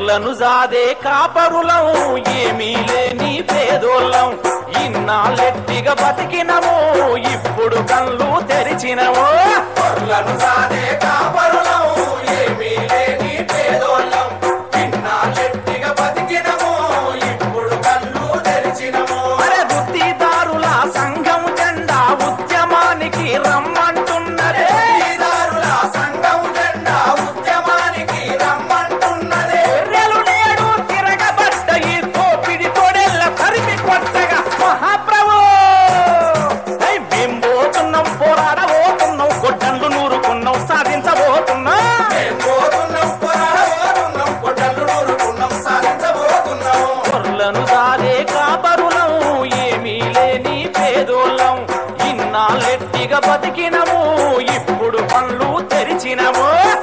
గొర్రెలను జాదే కాపరులం ఏమీ లేని పేదోళ్ళం ఇన్నాళ్ళెట్టిగా బతికినము ఇప్పుడు కళ్ళు తెరిచినము గొర్రెలను సాదే కాపరులం ఏమీ లేని పేదోళ్ళం ఇన్నాళ్ళెట్టిగా బతికినము ఇప్పుడు కళ్ళు తెరిచినము అరే వృత్తిదారుల సంఘం జెండా ఉద్యమానికి రమ్మంటున్నదే ఈదారుల సంఘం జెండా ఉద్యమానికి రమ్మంటున్నదే గొర్రెలు నేడు తిరగబడ్డ ఈ తోపిడి తోడెల్ల తరిమి కొట్టగా మహాప్రభు ఐ, మేం పోతున్నాం పోరాడబోతున్నాం గొడ్డన్లు నూరుకున్నాం సాధించబోతున్నాం మేం పోతున్నాం పోరాడబోతున్నాం కొట్టలు నూరుకున్నాం సాధించబోతున్నాం గొర్రెలను సాదే కాపరులం ఏమీ లేని పేదోళ్ళం ఇన్నాళ్ళెట్టిగా బతికినము ఇప్పుడు పనులు తెరిచినము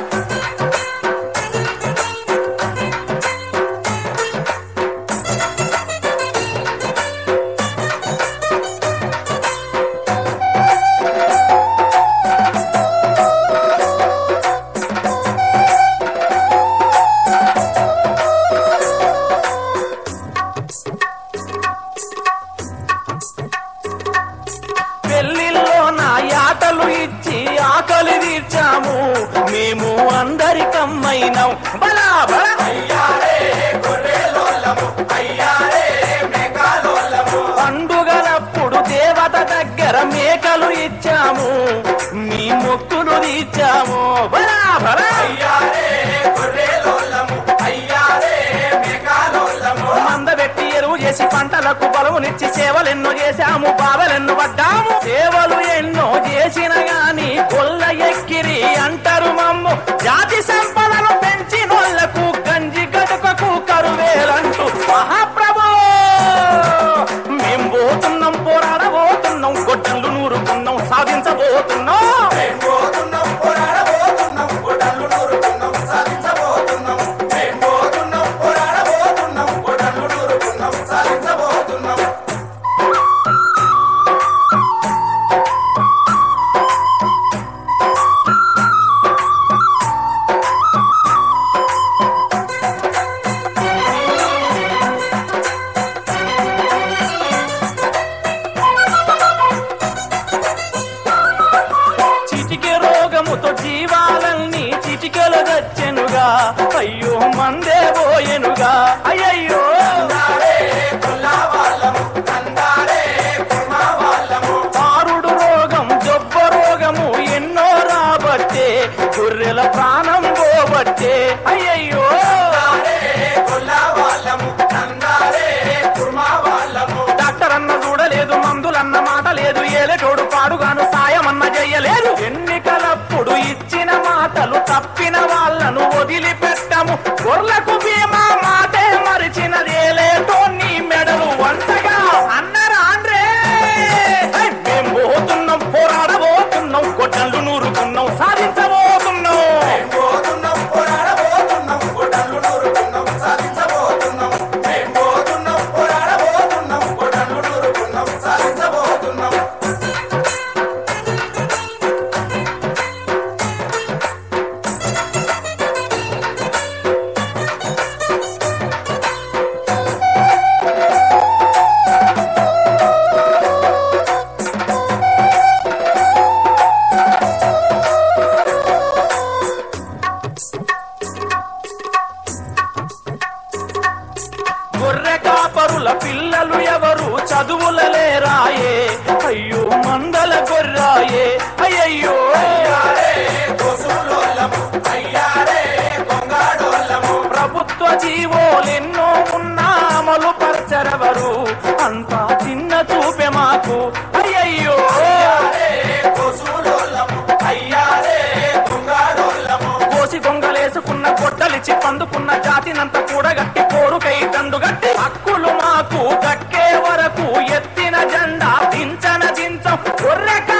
పెళ్లిలో నా యాటలు ఇచ్చి ఆకలి తీర్చాము మేము అందరికమ్మైనాం బలా బలా అయ్యారే గొర్రెలోళ్ళము అయ్యారే మేకాలోళ్ళము పండుగలప్పుడు దేవత దగ్గర మేకలు ఇచ్చాము మీ మొక్కులు తీర్చాము బలా బలా అయ్యారే గొర్రెలోళ్ళము అయ్యారే మేకాలోళ్ళము మందబెట్టి ఎరువు చేసి పంటలకు బలమునిచ్చి సేవలెన్నో చేశాము బాధలెన్నో పడ్డాము సేవలు ఎన్నో చేసిన గాని గొల్ల ఎక్కిరి అంటారు మమ్ము జాతి సంపదను పెంచినోళ్లకు గంజి గడుకకు కరువేలంటూ మహాప్రభు మేం పోతున్నాం పోరాడబోతున్నాం గొడ్డలు నూరుకున్నాం సాధించబోతున్నాం మేం పోతున్నాం పోరాడబోతున్నాం కొడలు నూరుకున్నాం సాధించబోతున్నాం మేం పోతున్నాం పోరాడబోతున్నాం కొడలు నూరుకున్నాం సాధించబోతున్నాం చిటికె రోగముతో జీవాలన్నీ చిటికెలు గచ్చెనుగా అయ్యో మందే పోయెనుగా అయ్యయ్యో తందారే కొల్లా వాళ్ళము తందారే కుర్మా వాళ్ళము ఆరుడు రోగం జబ్బ రోగము ఎన్నో రాబట్టే గొర్రెల ప్రాణం పోబట్టే అయ్యయ్యో తందారే కొల్లా వాళ్ళము తందారే కుర్మా వాళ్ళము డాక్టర్ అన్న చూడలేదు మందులన్న మాట లేదు ఏలటోడు పాడుగాను సాయమన్న చెయ్యలేదు ఎన్నికలప్పుడు ఇచ్చిన మాటలు తప్పిన వాళ్ళను వదిలిపెట్టము గొర్లకు బీమా మాటే మరిచినదేలేటో నీ మెడలు వంచగా అన్నరా ఆండ్రే ఐ, మేం పోతున్నాం పోరాడబోతున్నాం గొడ్డళ్ళు నూరుకున్నాం సాధించబోతున్నాం మేం పోతున్నాం పోరాడబోతున్నాం కొడలు నూరుకున్నాం సాధించబోతున్నాం మేం పోతున్నాం పోరాడబోతున్నాం కొడలు నూరుకున్నాం సాధించబోతున్నాం గొర్రె కాపరుల పిల్లలు ఎవరు చదువులలేరాయే అయ్యో మందల గొర్రాయే అయ్యయ్యో అయ్యారే దోసులోళ్ళము అయ్యారే కొంగాడోళ్ళము ప్రభుత్వ జీవోలెన్నో ఉన్నా అమలు పరచరవరు అంతా చిన్న చూపే మాకు అయ్యయ్యో అయ్యారే దోసులోళ్ళము అయ్యారే కొంగాడోళ్ళము కోసి గొంగలేసుకున్న గొడ్డలిచ్చి పందుకున్న జాతినంత కూడగట్టి కోరుకై దండుగట్టి హక్కులు మాకు దక్కే వరకు ఎత్తిన జెండా దించన దించం గొర్రె